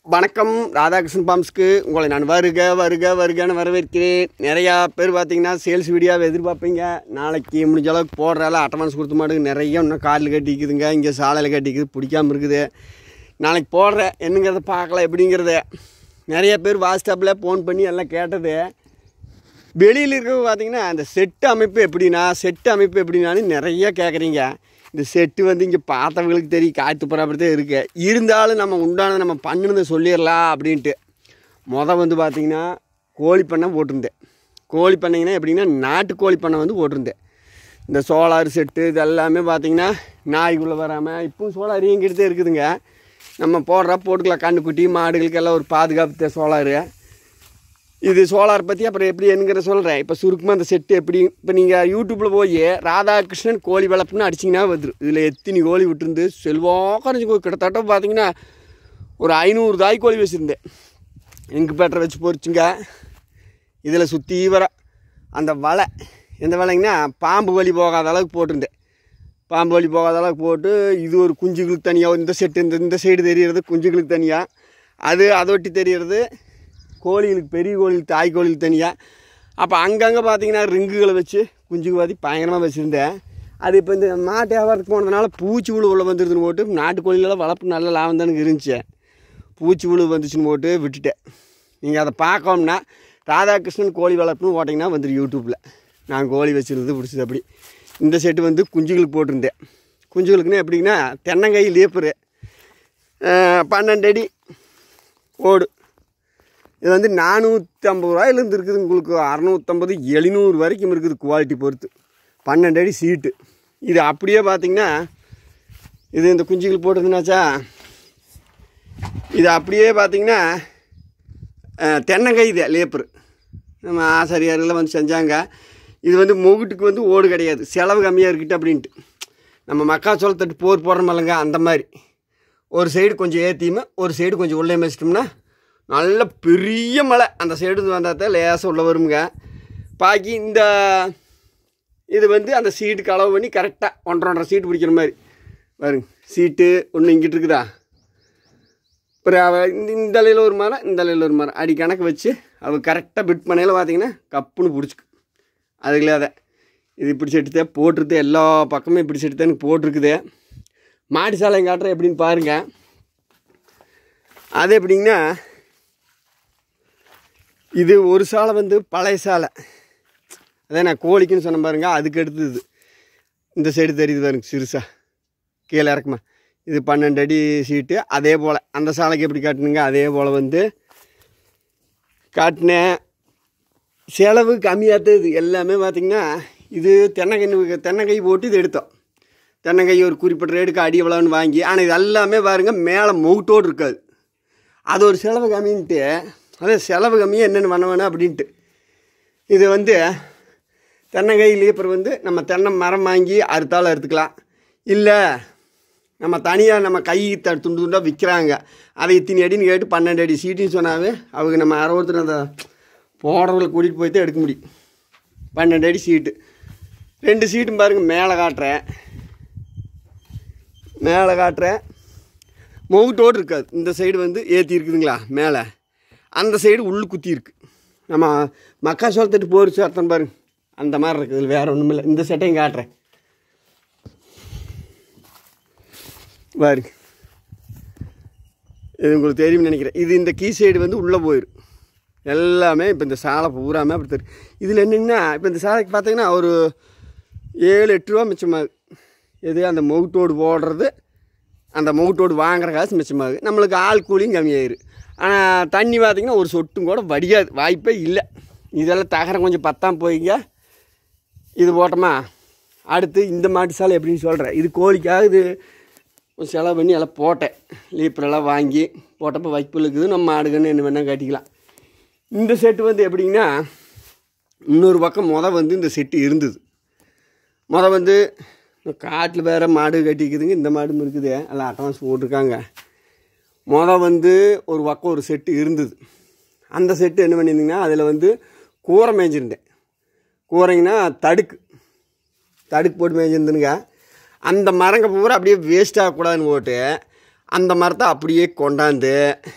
வணக்கம் ராதாகிருஷ்ணன் பாம்ஸ்க்கு உங்களை நான் வருக வருக வருகன்னு வரவேற்கிறேன் நிறையா பேர் பார்த்தீங்கன்னா சேல்ஸ் வீடியோவை எதிர்பார்ப்பீங்க நாளைக்கு முடிஞ்ச அளவுக்கு போடுறால அட்டமான்ஸ் கொடுத்த மாட்டுக்கு நிறைய இன்னும் காலில் கட்டிக்குதுங்க இங்கே சாலையில் கட்டிக்குது பிடிக்காம இருக்குது நாளைக்கு போடுற என்னங்கிறத பார்க்கலாம் எப்படிங்கிறத நிறைய பேர் வாட்ஸ்அப்பில் ஃபோன் பண்ணி எல்லாம் கேட்டது வெளியில் இருக்கிறவங்க பார்த்தீங்கன்னா அந்த செட்டு அமைப்பு எப்படின்னா செட்டு அமைப்பு எப்படின்னான்னு நிறைய கேட்குறீங்க இந்த செட்டு வந்து இங்கே பார்த்தவங்களுக்கு தெரியும் காய்த்து போகிறாப்படி இருக்கு இருந்தாலும் நம்ம உண்டானதை நம்ம பண்ணுனதை சொல்லிடலாம் அப்படின்ட்டு மொதல் வந்து பார்த்தீங்கன்னா கோழி பண்ணை போட்டிருந்தேன் கோழி பண்ணைங்கன்னா எப்படின்னா நாட்டு கோழி பண்ணை வந்து போட்டிருந்தேன் இந்த சோலார் செட்டு இது எல்லாமே பார்த்தீங்கன்னா நாய்க்குள்ளே வராமல் இப்பவும் சோலார் இயங்கிட்டு இருக்குதுங்க நம்ம போடுறா போட்டுக்கலாம் கண்ணுக்குட்டி மாடுகளுக்கெல்லாம் ஒரு பாதுகாப்பு சோலாரு இது சோலார் பற்றி அப்புறம் எப்படி என்னங்கிற சொல்கிறேன் இப்போ சுருக்கமாக அந்த செட்டு எப்படி இப்போ நீங்கள் யூடியூப்பில் போய் ராதாகிருஷ்ணன் கோழி வளர்ப்புன்னு அடிச்சிங்கன்னா வந்துடும் இதில் எத்தனை கோழி விட்டுருந்து செல்வாக்கரைஞ்சி கிட்டத்தட்ட பார்த்தீங்கன்னா ஒரு ஐநூறு தாய் கோழி வச்சுருந்தேன் இங்கு பேட்டரை வச்சு பொறிச்சுங்க இதில் சுற்றி வர அந்த வலை எந்த வலைங்கன்னா பாம்பு வலி போகாத அளவுக்கு போட்டிருந்தேன் பாம்பு வலி போகாத அளவுக்கு போட்டு இது ஒரு குஞ்சுகளுக்கு தனியாக இந்த செட்டு இந்த இந்த சைடு தெரியறது குஞ்சுகளுக்கு தனியாக அது அதொட்டி தெரியறது கோழிகளுக்கு பெரிய கோழிகளுக்கு தாய் கோழிகளுக்கு தனியாக அப்போ அங்கங்கே பார்த்தீங்கன்னா ரிங்குகளை வச்சு குஞ்சுக்கு பாத்தி பயங்கரமாக வச்சுருந்தேன் அது இப்போ இந்த மாட்டு வியாபாரத்துக்கு போனதுனால பூச்சி உழு உள்ள வந்துருதுன்னு போட்டு நாட்டுக்கோழிகளெல்லாம் வளர்ப்பு நல்ல லாபம் தானுங்க இருந்துச்சு பூச்சி உழு வந்துச்சுன்னு போட்டு விட்டுட்டேன் நீங்கள் அதை பார்க்கணும்னா ராதாகிருஷ்ணன் கோழி வளர்ப்புன்னு போட்டிங்கன்னா வந்துடும் யூடியூப்பில் நான் கோழி வச்சுருந்தது பிடிச்சது அப்படி இந்த செட்டு வந்து குஞ்சுகளுக்கு போட்டிருந்தேன் குஞ்சுகளுக்குன்னா எப்படின்னா தென்னங்காய் லேப்பரு பன்னெண்டு அடி ஓடு இது வந்து நானூற்றி ஐம்பது ரூபாயிலேருந்து இருக்குது உங்களுக்கு அறநூற்றம்பது எழுநூறு வரைக்கும் இருக்குது குவாலிட்டி பொறுத்து பன்னெண்டு அடி சீட்டு இது அப்படியே பார்த்தீங்கன்னா இது இந்த குஞ்சுகள் போட்டதுனாச்சா இது அப்படியே பார்த்தீங்கன்னா தென்னங்கை இது லேப்பர் நம்ம ஆசாரியாரெல்லாம் வந்து செஞ்சாங்க இது வந்து முகுட்டுக்கு வந்து ஓடு கிடையாது செலவு கம்மியாக இருக்கட்டு அப்படின்ட்டு நம்ம மக்காச்சோள தட்டு போர் போடுறோமில்லங்க அந்த மாதிரி ஒரு சைடு கொஞ்சம் ஏற்றியுமே ஒரு சைடு கொஞ்சம் உள்ளே வச்சிட்டோம்னா நல்ல பெரிய மலை அந்த சைடு வந்தால் தான் லேசாக உள்ள வருங்க பாக்கி இந்த இது வந்து அந்த சீட்டுக்கு அளவு பண்ணி கரெக்டாக ஒன்றரை ஒன்றரை சீட்டு பிடிக்கிற மாதிரி பாருங்க சீட்டு ஒன்று இங்கிட்டு இருக்குதா அப்புறம் அவ இந்த இந்த அலையில் ஒரு மரம் இந்த அலையில் ஒரு மரம் அடி கணக்கு வச்சு அவ கரெக்டாக பிட் பண்ணையில் பார்த்தீங்கன்னா கப்புன்னு பிடிச்சிக்கு அதுக்குள்ளே அதை இது இப்படி செட்டுதே போட்டிருது எல்லா பக்கமும் இப்படி செட்டுதான் போட்டிருக்குது மாடி சாலை காட்டுறேன் எப்படின்னு பாருங்கள் அது எப்படிங்கன்னா இது ஒரு சாலை வந்து பழைய சாலை அதே நான் கோழிக்குன்னு சொன்ன பாருங்க அதுக்கு அடுத்தது இந்த சைடு தெரியுது பாருங்க சிறுசா கீழே இறக்குமா இது பன்னெண்டு அடி சீட்டு அதே போல் அந்த சாலைக்கு எப்படி காட்டணுங்க அதே போல் வந்து காட்டினேன் செலவு கம்மியாக தான் இது எல்லாமே பார்த்திங்கன்னா இது தென்னங்கை தென்னங்கை போட்டு இது எடுத்தோம் தென்னங்கை ஒரு குறிப்பிட்ட ரேட்டுக்கு அடி எவ்வளோன்னு வாங்கி ஆனால் இது எல்லாமே பாருங்கள் மேலே மவுட்டோடு இருக்காது அது ஒரு செலவு கம்மின்ட்டு அதே செலவு கம்மியாக என்னென்னு பண்ண வேணும் அப்படின்ட்டு இது வந்து தென்னங்கை லீப்பர் வந்து நம்ம தென்னை மரம் வாங்கி அறுத்தாலும் அறுத்துக்கலாம் இல்லை நம்ம தனியாக நம்ம கை த துண்டு துண்டாக விற்கிறாங்க அதை இத்தனை அடின்னு கேட்டு பன்னெண்டு அடி சீட்டுன்னு சொன்னாவே அவங்க நம்ம அறுபத்தி அந்த போடுறவங்களை கூட்டிகிட்டு போய் தான் எடுக்க முடியும் பன்னெண்டு அடி சீட்டு ரெண்டு சீட்டும் பாருங்கள் மேலே காட்டுறேன் மேலே காட்டுறேன் மவுட்டோடு இருக்காது இந்த சைடு வந்து ஏற்றி இருக்குதுங்களா மேலே அந்த சைடு உள்ள குத்தி இருக்கு நம்ம மக்காசோளத்தட்டு போரிச்சு அர்த்தம் பாருங்க அந்த மாதிரி இருக்குது வேறு ஒன்றும் இல்லை இந்த செட்டையும் காட்டுறேன் பாருங்க இது உங்களுக்கு தெரியும்னு நினைக்கிறேன் இது இந்த கீ சைடு வந்து உள்ளே போயிடும் எல்லாமே இப்போ இந்த சாலை பூராமே அப்படி தெரியும் இதில் என்னங்கன்னா இப்போ இந்த சாலைக்கு பார்த்தீங்கன்னா ஒரு ஏழு எட்டு ரூபா மிச்சமாகுது எது அந்த மவுட்டோடு போடுறது அந்த மவுட்டோடு வாங்குற காசு மிச்சமாகுது நம்மளுக்கு ஆள் கூலியும் கம்மியாயிரு ஆனால் தண்ணி பார்த்திங்கன்னா ஒரு சொட்டும் கூட வடியாது வாய்ப்பே இல்லை இதெல்லாம் தகரம் கொஞ்சம் பத்தாம் போய்ங்க இது போட்டோமா அடுத்து இந்த மாட்டு சாலை எப்படின்னு சொல்கிறேன் இது கோழிக்காக இது கொஞ்சம் செலவு பண்ணி எல்லாம் போட்டேன் லீப்பரெல்லாம் வாங்கி போட்டப்போ வைப்புல் இருக்குது நம்ம மாடுகன்னு என்ன வேணால் கட்டிக்கலாம் இந்த செட்டு வந்து எப்படிங்கன்னா இன்னொரு பக்கம் மொதல் வந்து இந்த செட்டு இருந்தது மொதல் வந்து காட்டில் வேறு மாடு கட்டிக்குதுங்க இந்த மாடும் இருக்குது எல்லாம் அட்வான்ஸ் போட்டிருக்காங்க மொதல் வந்து ஒரு பக்கம் ஒரு செட்டு இருந்தது அந்த செட்டு என்ன பண்ணியிருந்தீங்கன்னா அதில் வந்து கூரை மேய்ஞ்சிருந்தேன் கூரைங்கன்னா தடுக்கு தடுக்கு போட்டு மேய்ஞ்சிருந்துனுங்க அந்த மரங்க பூரா அப்படியே வேஸ்ட் ஆகக்கூடாதுன்னு போட்டு அந்த மரத்தை அப்படியே கொண்டாந்து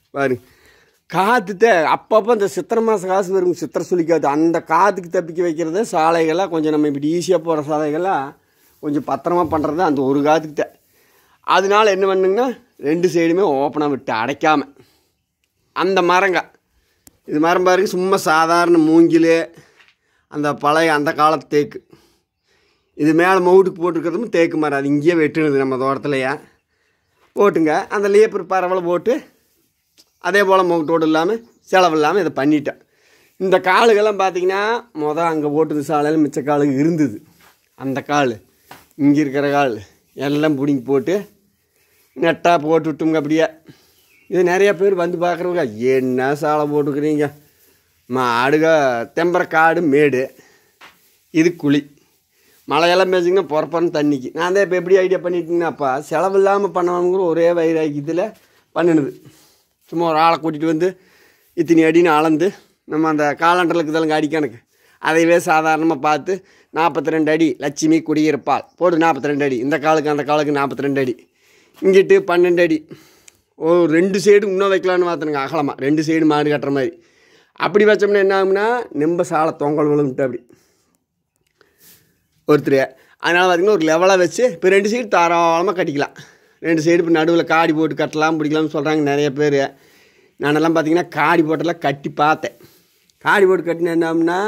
பாருங்க காற்றுத்த அப்பப்போ இந்த சித்திரை மாதம் காசு வரும் சித்திரை சுழி காற்று அந்த காற்றுக்கு தப்பிக்க வைக்கிறது சாலைகள்லாம் கொஞ்சம் நம்ம இப்படி ஈஸியாக போகிற சாலைகள்லாம் கொஞ்சம் பத்திரமா பண்ணுறது அந்த ஒரு காற்றுக்கு தான் அதனால என்ன பண்ணுங்கன்னா ரெண்டு சைடுமே ஓப்பனாக விட்டு அடைக்காமல் அந்த மரங்க இது மரம் பாருங்க சும்மா சாதாரண மூங்கில் அந்த பழைய அந்த காலத்து தேக்கு இது மேலே மவுட்டுக்கு போட்டிருக்கிறதும் தேக்கு மரம் அது இங்கேயே வெட்டுனது நம்ம தோட்டத்துலையே போட்டுங்க அந்த லேப்பர் பரவலை போட்டு அதே போல் மவுட்டோடு இல்லாமல் செலவு இல்லாமல் இதை பண்ணிட்டேன் இந்த காலுகள்லாம் பார்த்தீங்கன்னா மொதல் அங்கே போட்டது சாலையில் மிச்ச காலுங்க இருந்தது அந்த கால் இங்கே இருக்கிற கால் எல்லாம் பிடிங்கி போட்டு நெட்டாக போட்டு விட்டுங்க அப்படியே இது நிறைய பேர் வந்து பார்க்குறவங்க என்ன சாலை போட்டுக்கிறீங்க மாடுக தெம்பர காடு மேடு இது குழி மழையெல்லாம் பேசிங்கன்னா பொறப்பறன்னு தண்ணிக்கு நான் தான் இப்போ எப்படி ஐடியா பண்ணிட்டீங்கன்னாப்பா செலவு இல்லாமல் பண்ணணுங்கிற ஒரே வைராக்கியத்தில் பண்ணினது சும்மா ஒரு ஆளை கூட்டிகிட்டு வந்து இத்தனி அடின்னு அளந்து நம்ம அந்த காலண்டரில் இருக்குதெல்லாம் அடி கணக்கு அதையவே சாதாரணமாக பார்த்து நாற்பத்தி ரெண்டு அடி லட்சுமி குடியிருப்பாள் போடு நாற்பத்தி ரெண்டு அடி இந்த காலுக்கு அந்த காலுக்கு நாற்பத்தி ரெண்டு அடி இங்கிட்டு பன்னெண்டு அடி ஓ ரெண்டு சைடு இன்னும் வைக்கலான்னு பார்த்துனுங்க அகலமாக ரெண்டு சைடு மாடு கட்டுற மாதிரி அப்படி வச்சோம்னா என்ன ஆகும்னா நெம்ப சாலை தொங்கல் விழுந்துட்டு அப்படி ஒருத்தர் அதனால் பார்த்திங்கன்னா ஒரு லெவலாக வச்சு இப்போ ரெண்டு சைடு தாராளமாக கட்டிக்கலாம் ரெண்டு சைடு இப்போ நடுவில் காடி போட்டு கட்டலாம் பிடிக்கலாம்னு சொல்கிறாங்க நிறைய பேர் நானெல்லாம் பார்த்தீங்கன்னா காடி போட்டெல்லாம் கட்டி பார்த்தேன் காடி போட்டு கட்டினா என்னம்னா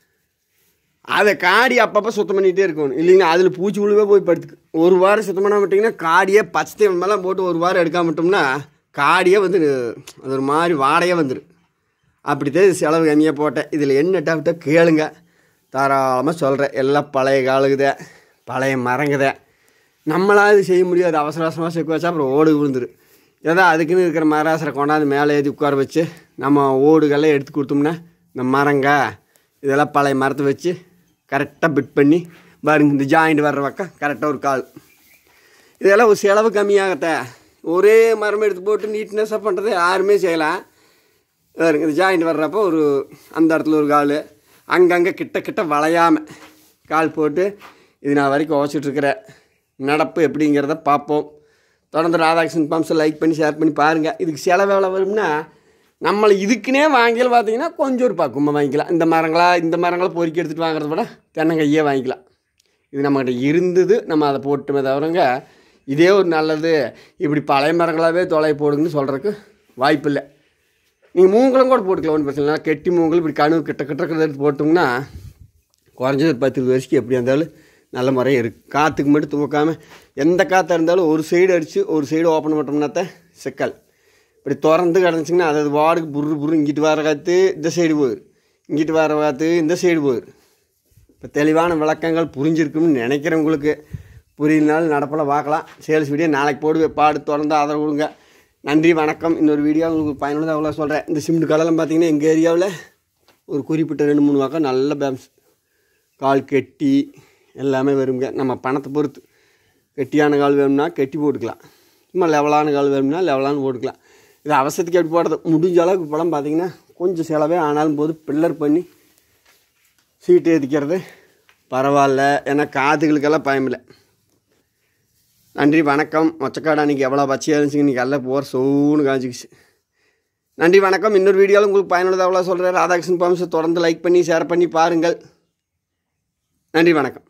அதை காடி அப்பப்போ சுத்தம் பண்ணிகிட்டே இருக்கணும் இல்லைங்கன்னா அதில் பூச்சி உழுவே போய் படுத்துக்கு ஒரு வாரம் சுத்தம் பண்ண விட்டிங்கன்னா காடியே பச்சை மேலாம் போட்டு ஒரு வாரம் எடுக்காம விட்டோம்னா காடியே வந்து அது ஒரு மாதிரி வாடையே வந்துடும் அப்படித்தான் இது செலவு கம்மியாக போட்டேன் இதில் என்ன டவுட்டோ கேளுங்க தாராளமாக சொல்கிறேன் எல்லாம் பழைய காலுக்குதே பழைய மரங்குதே நம்மளால் இது செய்ய முடியாது அவசர அவசரமாக செக்கு வச்சா அப்புறம் ஓடு விழுந்துடும் ஏதோ அதுக்குன்னு இருக்கிற மராசரை கொண்டாந்து மேலே ஏற்றி உட்கார வச்சு நம்ம ஓடுகள்லாம் எடுத்து கொடுத்தோம்னா இந்த மரங்க இதெல்லாம் பழைய மரத்தை வச்சு கரெக்டாக பிட் பண்ணி பாருங்க இந்த ஜாயிண்ட் வர்ற பக்கம் கரெக்டாக ஒரு கால் இதெல்லாம் ஒரு செலவு கம்மியாகத்த ஒரே மரம் எடுத்து போட்டு நீட்னஸாக பண்ணுறது யாருமே செய்யலாம் பாருங்க இந்த ஜாயிண்ட் வர்றப்போ ஒரு அந்த இடத்துல ஒரு கால் அங்கங்கே கிட்ட கிட்ட வளையாமல் கால் போட்டு இது நான் வரைக்கும் உழைச்சிட்ருக்கிறேன் நடப்பு எப்படிங்கிறத பார்ப்போம் தொடர்ந்து ராதாகிருஷ்ணன் பம்ப்ஸை லைக் பண்ணி ஷேர் பண்ணி பாருங்கள் இதுக்கு செலவு எவ்வளோ வரும்னா நம்மளை இதுக்குன்னே வாங்கியில் பார்த்தீங்கன்னா கொஞ்சம் ஒரு பக்குவமாக வாங்கிக்கலாம் இந்த மரங்களா இந்த மரங்களை பொறுக்கி எடுத்துகிட்டு வாங்குறத விட தென்னங்கையே வாங்கிக்கலாம் இது நம்மகிட்ட இருந்தது நம்ம அதை போட்டுமே தவிரங்க இதே ஒரு நல்லது இப்படி பழைய மரங்களாகவே தொலை போடுங்கன்னு சொல்கிறதுக்கு வாய்ப்பில்லை நீங்கள் மூங்கலம் கூட போட்டுக்கலாம் ஒன்றும் பிரச்சனை இல்லை கெட்டி மூங்கல் இப்படி கனவு கிட்ட கிட்ட இருக்கிறத எடுத்து போட்டோம்னா குறைஞ்சது ஒரு பத்து இருபது வருஷத்துக்கு எப்படி இருந்தாலும் நல்ல முறையாக இருக்குது காற்றுக்கு மட்டும் துவக்காமல் எந்த காற்றாக இருந்தாலும் ஒரு சைடு அடித்து ஒரு சைடு ஓப்பன் பண்ணோம்னா தான் சிக்கல் இப்படி திறந்து கிடந்துச்சிங்கன்னா அது அது வார்டுக்கு புரு புரு இங்கிட்டு வர காற்று இந்த சைடு போயிரு இங்கிட்டு வர காற்று இந்த சைடு போயிரு இப்போ தெளிவான விளக்கங்கள் புரிஞ்சிருக்கும்னு நினைக்கிறவங்களுக்கு புரியலனாலும் நடப்பில் பார்க்கலாம் சேல்ஸ் வீடியோ நாளைக்கு போடுவேன் பாடு தொடர்ந்து ஆதரவு கொடுங்க நன்றி வணக்கம் இன்னொரு வீடியோ உங்களுக்கு பயனுள்ளதாக அவ்வளோ சொல்கிறேன் இந்த சிமெண்ட் கடைலாம் பார்த்தீங்கன்னா எங்கள் ஏரியாவில் ஒரு குறிப்பிட்ட ரெண்டு மூணு வாக்கம் நல்ல பேம்ஸ் கால் கெட்டி எல்லாமே வருங்க நம்ம பணத்தை பொறுத்து கெட்டியான கால் வேணும்னா கெட்டி போட்டுக்கலாம் சும்மா லெவலான கால் வேணும்னா லெவலான போட்டுக்கலாம் இது அவசரத்துக்கு எப்படி போடுறது முடிஞ்ச அளவுக்கு இப்போலாம் பார்த்தீங்கன்னா கொஞ்சம் செலவே ஆனாலும் போது பில்லர் பண்ணி சீட்டு ஏற்றிக்கிறது பரவாயில்ல ஏன்னா காதுகளுக்கெல்லாம் பயமில்லை நன்றி வணக்கம் மொச்சக்காடு அன்றைக்கி எவ்வளோ பச்சையாக இருந்துச்சு இன்றைக்கி எல்லாம் போகிற சோன்னு காஞ்சிக்கிச்சு நன்றி வணக்கம் இன்னொரு வீடியோவில் உங்களுக்கு பயனுள்ளதாக எவ்வளோ சொல்கிறேன் ராதாகிருஷ்ணன் பாம்ஸை தொடர்ந்து லைக் பண்ணி ஷேர் பண்ணி பாருங்கள் நன்றி வணக்கம்